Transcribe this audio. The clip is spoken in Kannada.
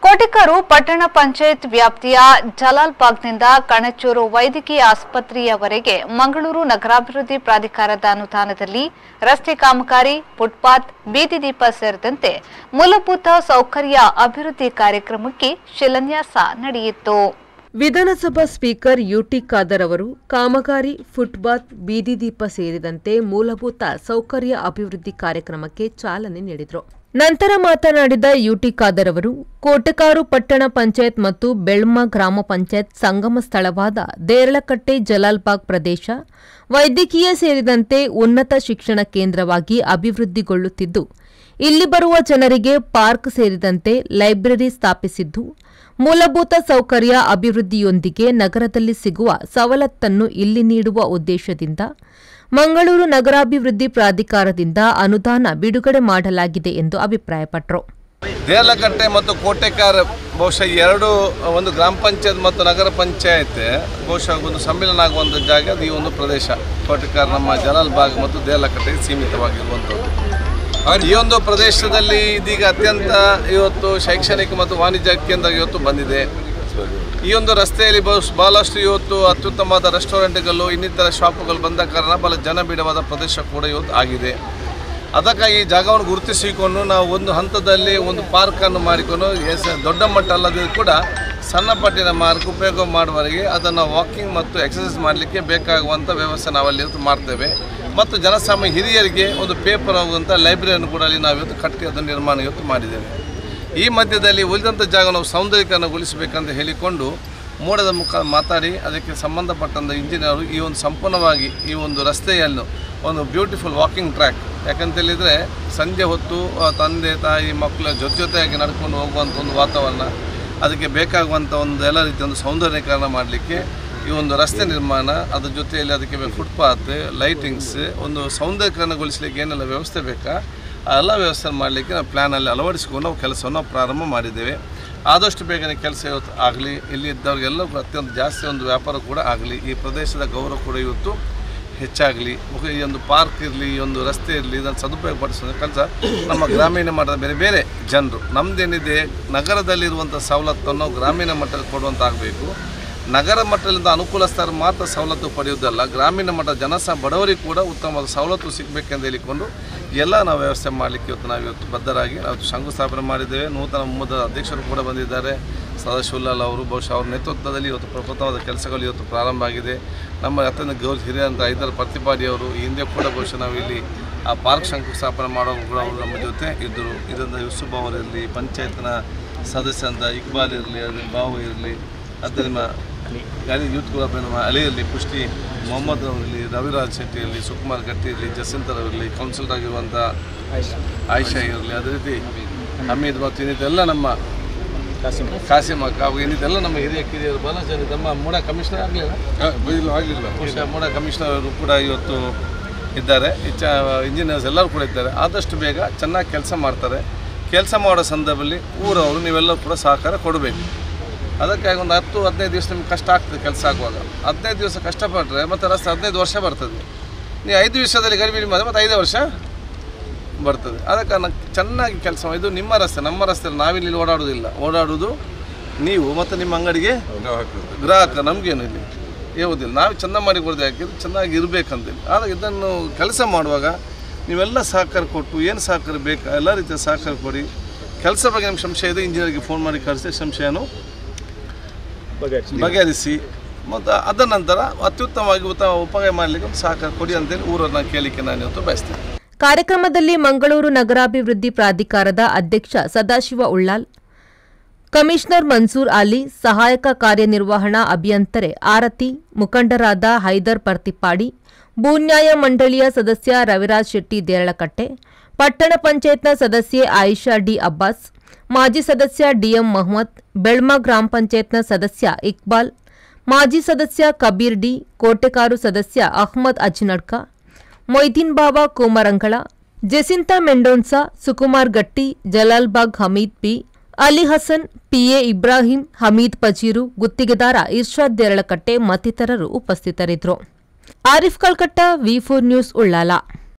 ಕೋಟಿಕರು ಪಟ್ಟಣ ಪಂಚಾಯತ್ ವ್ಯಾಪ್ತಿಯ ಜಲಾಲ್ಬಾಗ್ನಿಂದ ಕಣಚೂರು ವೈದ್ಯಕೀಯ ಆಸ್ಪತ್ರೆಯವರೆಗೆ ಮಂಗಳೂರು ನಗರಾಭಿವೃದ್ಧಿ ಪ್ರಾಧಿಕಾರದ ಅನುದಾನದಲ್ಲಿ ರಸ್ತೆ ಕಾಮಗಾರಿ ಫುಟ್ಪಾತ್ ಬೀದಿ ದೀಪ ಸೇರಿದಂತೆ ಮೂಲಭೂತ ಸೌಕರ್ಯ ಅಭಿವೃದ್ಧಿ ಕಾರ್ಯಕ್ರಮಕ್ಕೆ ಶಿಲಾನ್ಯಾಸ ನಡೆಯಿತು ವಿಧಾನಸಭಾ ಸ್ಪೀಕರ್ ಯುಟಿ ಖಾದರ್ ಅವರು ಕಾಮಗಾರಿ ಫುಟ್ಪಾತ್ ಬೀದಿ ದೀಪ ಸೇರಿದಂತೆ ಮೂಲಭೂತ ಸೌಕರ್ಯ ಅಭಿವೃದ್ಧಿ ಕಾರ್ಯಕ್ರಮಕ್ಕೆ ಚಾಲನೆ ನೀಡಿದರು ನಂತರ ಮಾತನಾಡಿದ ಯುಟಿ ಖಾದರ್ ಅವರು ಕೋಟೆಕಾರು ಪಟ್ಟಣ ಪಂಚಾಯತ್ ಮತ್ತು ಬೆಳ್ಮ ಗ್ರಾಮ ಪಂಚಾಯತ್ ಸಂಗಮ ಸ್ಥಳವಾದ ದೇರಳಕಟ್ಟೆ ಜಲಾಲ್ಬಾಗ್ ಪ್ರದೇಶ ವೈದ್ಯಕೀಯ ಸೇರಿದಂತೆ ಉನ್ನತ ಶಿಕ್ಷಣ ಕೇಂದ್ರವಾಗಿ ಅಭಿವೃದ್ಧಿಗೊಳ್ಳುತ್ತಿದ್ದು ಇಲ್ಲಿ ಬರುವ ಜನರಿಗೆ ಪಾರ್ಕ್ ಸೇರಿದಂತೆ ಲೈಬ್ರರಿ ಸ್ಥಾಪಿಸಿದ್ದು ಮೂಲಭೂತ ಸೌಕರ್ಯ ಅಭಿವೃದ್ಧಿಯೊಂದಿಗೆ ನಗರದಲ್ಲಿ ಸಿಗುವ ಸವಲತ್ತನ್ನು ಇಲ್ಲಿ ನೀಡುವ ಉದ್ದೇಶದಿಂದ ಮಂಗಳೂರು ನಗರಾಭಿವೃದ್ಧಿ ಪ್ರಾಧಿಕಾರದಿಂದ ಅನುದಾನ ಬಿಡುಗಡೆ ಮಾಡಲಾಗಿದೆ ಎಂದು ಅಭಿಪ್ರಾಯಪಟ್ಟರು ದೇರ್ಲಕಟ್ಟೆ ಮತ್ತು ಕೋಟೆಕಾರ ಬಹುಶಃ ಈ ಎರಡು ಒಂದು ಗ್ರಾಮ ಪಂಚಾಯತ್ ಮತ್ತು ನಗರ ಪಂಚಾಯತ್ ಬಹುಶಃ ಒಂದು ಸಮ್ಮಿಲನ ಆಗುವಂಥ ಜಾಗ ಅದು ಈ ಒಂದು ಪ್ರದೇಶ ಕೋಟೆಕಾರ ನಮ್ಮ ಜಲಾಲ್ ಬಾಗ್ ಮತ್ತು ದೇರ್ಲಕಟ್ಟೆಗೆ ಸೀಮಿತವಾಗಿರುವಂಥದ್ದು ಈ ಒಂದು ಪ್ರದೇಶದಲ್ಲಿ ಇದೀಗ ಅತ್ಯಂತ ಇವತ್ತು ಶೈಕ್ಷಣಿಕ ಮತ್ತು ವಾಣಿಜ್ಯ ಕೇಂದ್ರ ಇವತ್ತು ಬಂದಿದೆ ಈ ಒಂದು ರಸ್ತೆಯಲ್ಲಿ ಬಹುಶ್ ಬಹಳಷ್ಟು ಇವತ್ತು ಅತ್ಯುತ್ತಮವಾದ ರೆಸ್ಟೋರೆಂಟ್ಗಳು ಇನ್ನಿತರ ಶಾಪುಗಳು ಬಂದ ಕಾರಣ ಬಹಳ ಜನಬೀಡವಾದ ಪ್ರದೇಶ ಕೂಡ ಇವತ್ತು ಆಗಿದೆ ಅದಕ್ಕಾಗಿ ಈ ಜಾಗವನ್ನು ಗುರುತಿಸಿಕೊಂಡು ನಾವು ಒಂದು ಹಂತದಲ್ಲಿ ಒಂದು ಪಾರ್ಕನ್ನು ಮಾಡಿಕೊಂಡು ಎಸ್- ದೊಡ್ಡ ಮಟ್ಟ ಅಲ್ಲದಿದ್ರೂ ಕೂಡ ಸಣ್ಣ ಪಟ್ಟಿನ ಮಾರ್ಕ್ ಉಪಯೋಗ ಮಾಡುವವರೆಗೆ ಅದನ್ನು ವಾಕಿಂಗ್ ಮತ್ತು ಎಕ್ಸಸೈಸ್ ಮಾಡಲಿಕ್ಕೆ ಬೇಕಾಗುವಂಥ ವ್ಯವಸ್ಥೆ ನಾವಲ್ಲಿ ಇವತ್ತು ಮಾಡ್ತೇವೆ ಮತ್ತು ಜನಸಾಮಾನ್ಯ ಹಿರಿಯರಿಗೆ ಒಂದು ಪೇಪರ್ ಆಗುವಂಥ ಲೈಬ್ರರಿಯನ್ನು ಕೂಡ ಅಲ್ಲಿ ನಾವು ಇವತ್ತು ಕಟ್ಟಿ ಅದನ್ನು ನಿರ್ಮಾಣ ಇವತ್ತು ಮಾಡಿದ್ದೇವೆ ಈ ಮಧ್ಯದಲ್ಲಿ ಉಳಿದಂಥ ಜಾಗ ನಾವು ಸೌಂದರ್ಯೀಕರಣಗೊಳಿಸಬೇಕಂತ ಹೇಳಿಕೊಂಡು ಮೋಡದ ಮುಖ ಮಾತಾಡಿ ಅದಕ್ಕೆ ಸಂಬಂಧಪಟ್ಟಂಥ ಇಂಜಿನಿಯರು ಈ ಒಂದು ಸಂಪೂರ್ಣವಾಗಿ ಈ ಒಂದು ರಸ್ತೆಯನ್ನು ಒಂದು ಬ್ಯೂಟಿಫುಲ್ ವಾಕಿಂಗ್ ಟ್ರ್ಯಾಕ್ ಯಾಕಂತ ಹೇಳಿದರೆ ಸಂಜೆ ಹೊತ್ತು ಆ, ತಂದೆ ತಾಯಿ ಮಕ್ಕಳ ಜೊತೆ ಜೊತೆಯಾಗಿ ನಡ್ಕೊಂಡು ಹೋಗುವಂಥ ಒಂದು ವಾತಾವರಣ ಅದಕ್ಕೆ ಬೇಕಾಗುವಂಥ ಒಂದು ಎಲ್ಲ ರೀತಿಯ ಒಂದು ಸೌಂದರ್ಯೀಕರಣ ಮಾಡಲಿಕ್ಕೆ ಈ ಒಂದು ರಸ್ತೆ ನಿರ್ಮಾಣ ಅದ್ರ ಜೊತೆಯಲ್ಲಿ ಅದಕ್ಕೆ ಫುಟ್ಪಾತ್ ಲೈಟಿಂಗ್ಸ್ ಒಂದು ಸೌಂದರ್ಯೀಕರಣಗೊಳಿಸಲಿಕ್ಕೆ ಏನೆಲ್ಲ ವ್ಯವಸ್ಥೆ ಬೇಕಾ ಆ ಎಲ್ಲ ವ್ಯವಸ್ಥೆ ಮಾಡಲಿಕ್ಕೆ ನಾವು ಪ್ಲ್ಯಾನಲ್ಲಿ ಅಳವಡಿಸಿಕೊಂಡು ನಾವು ಕೆಲಸವನ್ನು ಪ್ರಾರಂಭ ಮಾಡಿದ್ದೇವೆ ಆದಷ್ಟು ಬೇಗನೆ ಕೆಲಸ ಇವತ್ತು ಆಗಲಿ ಇಲ್ಲಿ ಇದ್ದವ್ರಿಗೆಲ್ಲರೂ ಕೂಡ ಅತ್ಯಂತ ಜಾಸ್ತಿ ಒಂದು ವ್ಯಾಪಾರ ಕೂಡ ಆಗಲಿ ಈ ಪ್ರದೇಶದ ಗೌರವ ಕೂಡ ಇವತ್ತು ಹೆಚ್ಚಾಗಲಿ ಮುಖ- ಈ ಒಂದು ಪಾರ್ಕ್ ಇರಲಿ ಈ ಒಂದು ರಸ್ತೆ ಇರಲಿ ಇದನ್ನು ಸದುಪಯೋಗ ಪಡಿಸೋ ಕೆಲಸ ನಮ್ಮ ಗ್ರಾಮೀಣ ಮಟ್ಟದ ಬೇರೆ ಬೇರೆ ಜನರು ನಮ್ಮದೇನಿದೆ ನಗರದಲ್ಲಿರುವಂಥ ಸವಲತ್ತನ್ನು ನಾವು ಗ್ರಾಮೀಣ ಮಟ್ಟದಲ್ಲಿ ಕೊಡುವಂತ ಆಗಬೇಕು ನಗರ ಮಟ್ಟದಿಂದ ಅನುಕೂಲಸ್ಥರು ಮಾತ್ರ ಸವಲತ್ತು ಪಡೆಯುವುದಲ್ಲ ಗ್ರಾಮೀಣ ಮಟ್ಟದ ಜನಸ ಬಡವರಿಗೆ ಕೂಡ ಉತ್ತಮವಾದ ಸವಲತ್ತು ಸಿಗಬೇಕೆಂದು ಹೇಳಿಕೊಂಡು ಎಲ್ಲ ನಾವು ವ್ಯವಸ್ಥೆ ಮಾಡಲಿಕ್ಕೆ ಇವತ್ತು ನಾವು ಇವತ್ತು ಬದ್ಧರಾಗಿ ನಾವು ಶಂಕುಸ್ಥಾಪನೆ ಮಾಡಿದ್ದೇವೆ ನೂತನ ಮುಮ್ಮದ ಅಧ್ಯಕ್ಷರು ಕೂಡ ಬಂದಿದ್ದಾರೆ ಸದಾಶಿವಲಾಲ್ ಅವರು ಬಹುಶಃ ಅವ್ರ ನೇತೃತ್ವದಲ್ಲಿ ಇವತ್ತು ಪ್ರಪ್ರಥಮವಾದ ಕೆಲಸಗಳು ಇವತ್ತು ಪ್ರಾರಂಭ ಆಗಿದೆ ನಮ್ಮ ಅತ್ಯಂತ ಗೌರವ ಹಿರಿಯಂತ ಐದರ ಪ್ರತಿಪಾದಿ ಅವರು ಈ ಹಿಂದೆ ಕೂಡ ಬಹುಶಃ ನಾವು ಇಲ್ಲಿ ಆ ಪಾರ್ಕ್ ಶಂಕುಸ್ಥಾಪನೆ ಮಾಡೋ ಕೂಡ ಅವರು ನಮ್ಮ ಜೊತೆ ಇದ್ದರು ಇದರಿಂದ ಯೂಸುಫ್ ಅವರಿರಲಿ ಪಂಚಾಯತ್ನ ಸದಸ್ಯಂತ ಇಕ್ಬಾಲ್ ಇರಲಿ ಅದರ ಬಾವು ಇರಲಿ ಅದರಿಂದ ಗಾಲಿ ಯೂತ್ ಕ್ಲಬ್ ನಮ್ಮ ಅಲಿ ಇರಲಿ ಪುಷ್ಟಿ ಮೊಹಮ್ಮದ್ ಅವರಿರಲಿ ರವಿರಾಜ್ ಶೆಟ್ಟಿ ಇರಲಿ ಸುಕುಮಾರ್ ಗಟ್ಟಿ ಇರಲಿ ಜಸಂತರ್ ಇರಲಿ ಕೌನ್ಸಿಲರ್ ಆಗಿರುವಂಥ ಆಯಿಷಾ ಇರಲಿ ಅದೇ ರೀತಿ ಹಮೀದ್ ಮತ್ತು ಇನ್ನಿದ್ದೆಲ್ಲ ನಮ್ಮ ಕಾಸಿಮ್ ಅಕ್ಕ ಅವು ಇನ್ನಿದ್ದೆಲ್ಲ ನಮ್ಮ ಹಿರಿಯ ಕಿರಿಯರು ಬಹಳ ಜನ ನಮ್ಮ ಮೂಡ ಕಮಿಷನರ್ ಆಗಲಿಲ್ಲ ಆಗಲಿಲ್ಲ ಬಹುಶಃ ಮೂಡ ಕಮಿಷನರ್ ಅವರು ಕೂಡ ಇವತ್ತು ಇದ್ದಾರೆ ಇಚ್ಚ ಇಂಜಿನಿಯರ್ಸ್ ಎಲ್ಲರೂ ಕೂಡ ಇದ್ದಾರೆ ಆದಷ್ಟು ಬೇಗ ಚೆನ್ನಾಗಿ ಕೆಲಸ ಮಾಡ್ತಾರೆ ಕೆಲಸ ಮಾಡೋ ಸಂದರ್ಭದಲ್ಲಿ ಊರವರು ನೀವೆಲ್ಲರೂ ಕೂಡ ಸಹಕಾರ ಕೊಡಬೇಕು ಅದಕ್ಕಾಗಿ ಒಂದು ಹತ್ತು ಹದಿನೈದು ದಿವಸ ನಿಮ್ಗೆ ಕಷ್ಟ ಆಗ್ತದೆ ಕೆಲಸ ಆಗುವಾಗ ಹದಿನೈದು ದಿವಸ ಕಷ್ಟಪಟ್ಟರೆ ಮತ್ತು ರಸ್ತೆ ಹದಿನೈದು ವರ್ಷ ಬರ್ತದೆ ನೀವು ಐದು ದಿವಸದಲ್ಲಿ ಗಡಿಬಿಡಿ ಮಾಡಿದ್ರೆ ಮತ್ತು ಐದೇ ವರ್ಷ ಬರ್ತದೆ ಆದ ಕಾರಣ ಚೆನ್ನಾಗಿ ಕೆಲಸ ಮಾಡಿ ಇದು ನಿಮ್ಮ ರಸ್ತೆ ನಮ್ಮ ರಸ್ತೆ ನಾವಿಲ್ಲಿ ಓಡಾಡೋದಿಲ್ಲ ಓಡಾಡೋದು ನೀವು ಮತ್ತು ನಿಮ್ಮ ಅಂಗಡಿಗೆ ಗ್ರಾಹಕ ನಮಗೇನು ಇಲ್ಲಿ ಯಾವುದಿಲ್ಲ ನಾವು ಚೆಂದ ಮಾಡಿ ಕೊಡದೆ ಹಾಕಿದ್ದು ಚೆನ್ನಾಗಿ ಇರಬೇಕಂತೇಳಿ ಆದರೆ ಇದನ್ನು ಕೆಲಸ ಮಾಡುವಾಗ ನೀವೆಲ್ಲ ಸಹಕಾರ ಕೊಟ್ಟು ಏನು ಸಹಕಾರ ಬೇಕು ಎಲ್ಲ ರೀತಿಯ ಸಹಕಾರ ಕೊಡಿ ಕೆಲಸ ಬಗ್ಗೆ ನಿಮ್ಗೆ ಸಂಶಯ ಇದೆ ಇಂಜಿನಿಯರ್ಗೆ ಫೋನ್ ಮಾಡಿ ಕಳಿಸಿ ಸಂಶಯನು ಬಗೆಹರಿಸಿ ಮತ್ತು ಅದ ನಂತರ ಅತ್ಯುತ್ತಮವಾಗಿ ಉತ್ತಮ ಉಪಯೋಗ ಮಾಡಲಿಕ್ಕೆ ಒಂದು ಸಹಕಾರ ಕೊಡಿ ಅಂತೇಳಿ ಊರನ್ನು ಕೇಳಲಿಕ್ಕೆ ನಾನು ಇವತ್ತು ಬಯಸ್ತೇನೆ ಕಾರ್ಯಕ್ರಮದಲ್ಲಿ ಮಂಗಳೂರು ನಗರಾಭಿವೃದ್ಧಿ ಪ್ರಾಧಿಕಾರದ ಅಧ್ಯಕ್ಷ ಸದಾಶಿವ ಉಳ್ಳಾಲ್ ಕಮಿಷನರ್ ಮನ್ಸೂರ್ ಅಲಿ ಸಹಾಯಕ ಕಾರ್ಯನಿರ್ವಹಣಾ ಅಭಿಯಂತರೆ ಆರತಿ ಮುಖಂಡರಾದ ಹೈದರ್ ಪರ್ತಿಪ್ಪಾಡಿ ಭೂನ್ಯಾಯ ಮಂಡಳಿಯ ಸದಸ್ಯ ರವಿರಾಜ್ ಶೆಟ್ಟಿ ದೇರಳಕಟ್ಟೆ ಪಟ್ಟಣ ಪಂಚಾಯತ್ನ ಸದಸ್ಯೆ ಆಯಿಷಾ ಡಿ ಅಬ್ಬಾಸ್ ಮಾಜಿ ಸದಸ್ಯ ಡಿಎಂ ಮಹಮ್ಮದ್ ಬೆಳ್ಮ ಗ್ರಾಮ ಪಂಚಾಯತ್ನ ಸದಸ್ಯ ಇಕ್ಬಾಲ್ ಮಾಜಿ ಸದಸ್ಯ ಕಬೀರ್ ಡಿ ಕೋಟೆಕಾರು ಸದಸ್ಯ ಅಹ್ಮದ್ ಅಜ್ನಡ್ಕ ಮೊಯ್ದೀನ್ ಬಾಬಾ ಕೋಮರಂಗಳ ಜೆಸಿಂತಾ ಮೆಂಡೋನ್ಸಾ ಸುಕುಮಾರ್ ಗಟ್ಟಿ ಜಲಾಲ್ಬಾಗ್ ಹಮೀದ್ ಬಿ ಅಲಿ ಹಸನ್ ಪಿಎ ಇಬ್ರಾಹಿಂ ಹಮೀದ್ ಪಜೀರು ಗುತ್ತಿಗೆದಾರ ಇರ್ಷಾದ್ ದೇರಳಕಟ್ಟೆ ಮತ್ತಿತರರು ಉಪಸ್ಥಿತರಿದ್ದರು Arif Kalkatta V four News Ullal